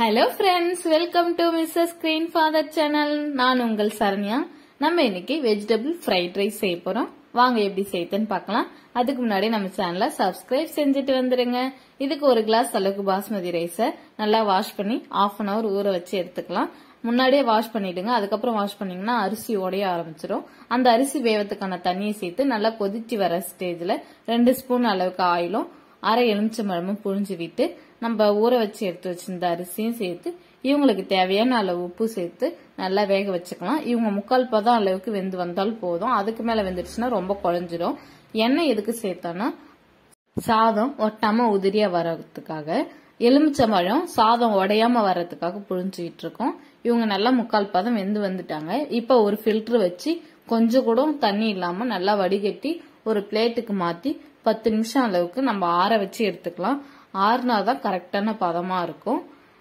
hello friends welcome to Mrs screen father channel நான் உங்கள் சரண்யா நம்ம இன்னைக்கு வெஜிடபிள் ஃப்ரைட் ரைஸ் செய்ய போறோம் வாங்க எப்படி செய்யுதுன்னு பார்க்கலாம் அதுக்கு முன்னாடி நம்ம சேனலை சப்ஸ்கிரைப் செஞ்சுட்டு வந்துருங்க இதுக்கு ஒரு கிளாஸ் அளவுக்கு பாஸ்மதி ரைஸை நல்லா வாஷ் பண்ணி ஆஃப் அன் ஹவர் ஊற வச்சு எடுத்துக்கலாம் முன்னாடியே வாஷ் பண்ணிடுங்க அதுக்கப்புறம் வாஷ் பண்ணீங்கன்னா அரிசி உடைய ஆரம்பிச்சிடும் அந்த அரிசி வேவத்துக்கான தண்ணியை சேர்த்து நல்லா கொதிச்சு வர ஸ்டேஜ்ல ரெண்டு ஸ்பூன் அளவுக்கு ஆயிலும் அரை எலுமிச்சம்பழமும் புழிஞ்சு விட்டு நம்ம ஊற வச்சு எடுத்து வச்சிருந்த அரிசியும் சேர்த்து இவங்களுக்கு தேவையான அளவு உப்பு சேர்த்து நல்லா வேக வச்சுக்கலாம் இவங்க முக்கால் பதம் அளவுக்கு வெந்து வந்தால் போதும் அதுக்கு மேல வெந்துடுச்சுன்னா ரொம்ப குழஞ்சிடும் எண்ணெய் எதுக்கு சேர்த்தோன்னா சாதம் ஒட்டாம உதிரியா வர்றதுக்காக எலுமிச்சம்பழம் சாதம் உடையாம வர்றதுக்காக புழிஞ்சுக்கிட்டு இருக்கோம் இவங்க நல்லா முக்கால் பதம் வெந்து வந்துட்டாங்க இப்ப ஒரு ஃபில்டர் வச்சு கொஞ்சம் கூட தண்ணி இல்லாம நல்லா வடிகட்டி ஒரு பிளேட்டுக்கு மாத்தி பத்து நிமிஷம் அளவுக்கு நம்ம ஆற வச்சு எடுத்துக்கலாம் ஆறுனாதான் கரெக்டான பதமா இருக்கும்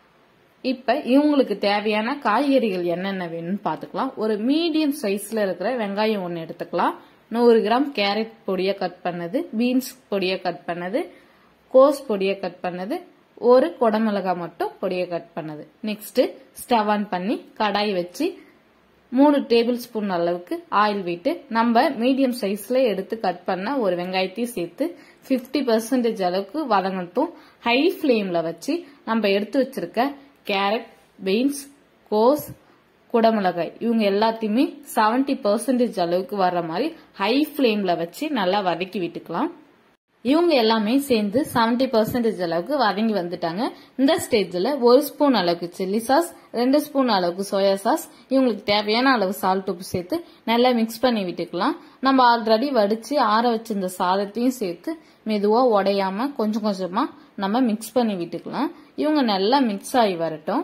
இப்ப இவங்களுக்கு தேவையான காய்கறிகள் என்னென்ன வேணும்னு பாத்துக்கலாம் ஒரு மீடியம் சைஸ்ல இருக்கிற வெங்காயம் ஒன்னு எடுத்துக்கலாம் நூறு கிராம் கேரட் பொடியை கட் பண்ணது பீன்ஸ் பொடியை கட் பண்ணது கோஸ் பொடியை கட் பண்ணது ஒரு குடமிளகா மட்டும் பொடியை கட் பண்ணது நெக்ஸ்ட் ஸ்டவ் ஆன் பண்ணி கடாய் வச்சு மூணு டேபிள் ஸ்பூன் அளவுக்கு ஆயில் விட்டு நம்ம மீடியம் சைஸ்ல எடுத்து கட் பண்ண ஒரு வெங்காயத்தையும் சேர்த்து பிப்டி பர்சன்டேஜ் அளவுக்கு வதங்கட்டும் ஹை ஃபிளேம்ல வச்சு நம்ம எடுத்து வச்சிருக்க கேரட் பீன்ஸ் கோஸ் குடமிளகாய் இவங்க எல்லாத்தையுமே செவன்டி பர்சன்டேஜ் அளவுக்கு வர்ற மாதிரி ஹை ஃபிளேம்ல வச்சு நல்லா வதக்கி விட்டுக்கலாம் இவங்க எல்லாமே சேர்ந்து செவன்டி பர்சன்டேஜ் அளவுக்கு வதங்கி வந்துட்டாங்க இந்த ஸ்டேஜ்ல ஒரு ஸ்பூன் அளவுக்கு சில்லி சாஸ் ரெண்டு ஸ்பூன் அளவுக்கு சோயா சாஸ் இவங்களுக்கு தேவையான அளவு சால்ட் உப்பு சேர்த்து நல்லா மிக்ஸ் பண்ணி விட்டுக்கலாம் நம்ம ஆல்ரெடி வடிச்சு ஆற வச்சிருந்த சாதத்தையும் சேர்த்து மெதுவா உடையாம கொஞ்சம் கொஞ்சமா நம்ம மிக்ஸ் பண்ணி விட்டுக்கலாம் இவங்க நல்லா மிக்ஸ் ஆகி வரட்டும்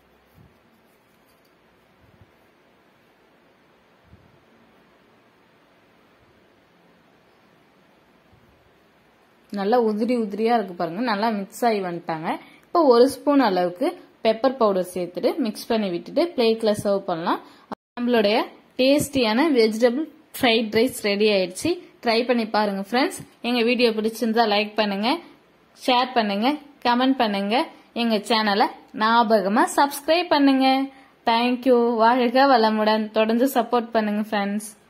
நல்லா உதிரி உதிரியா இருக்கு பாருங்க நல்லா மிக்ஸ் ஆகி வந்துட்டாங்க இப்போ ஒரு ஸ்பூன் அளவுக்கு பெப்பர் பவுடர் சேர்த்துட்டு மிக்ஸ் பண்ணி விட்டுட்டு பிளேட்ல சர்வ் பண்ணலாம் நம்மளுடைய டேஸ்டியான வெஜிடபிள் ஃப்ரைட் ரைஸ் ரெடி ஆயிடுச்சு ட்ரை பண்ணி பாருங்க ஃப்ரெண்ட்ஸ் எங்க வீடியோ பிடிச்சிருந்தா லைக் பண்ணுங்க ஷேர் பண்ணுங்க கமெண்ட் பண்ணுங்க எங்க சேனலை ஞாபகமா சப்ஸ்கிரைப் பண்ணுங்க தேங்க்யூ வாழ்க வளமுடன் தொடர்ந்து சப்போர்ட் பண்ணுங்க ஃப்ரெண்ட்ஸ்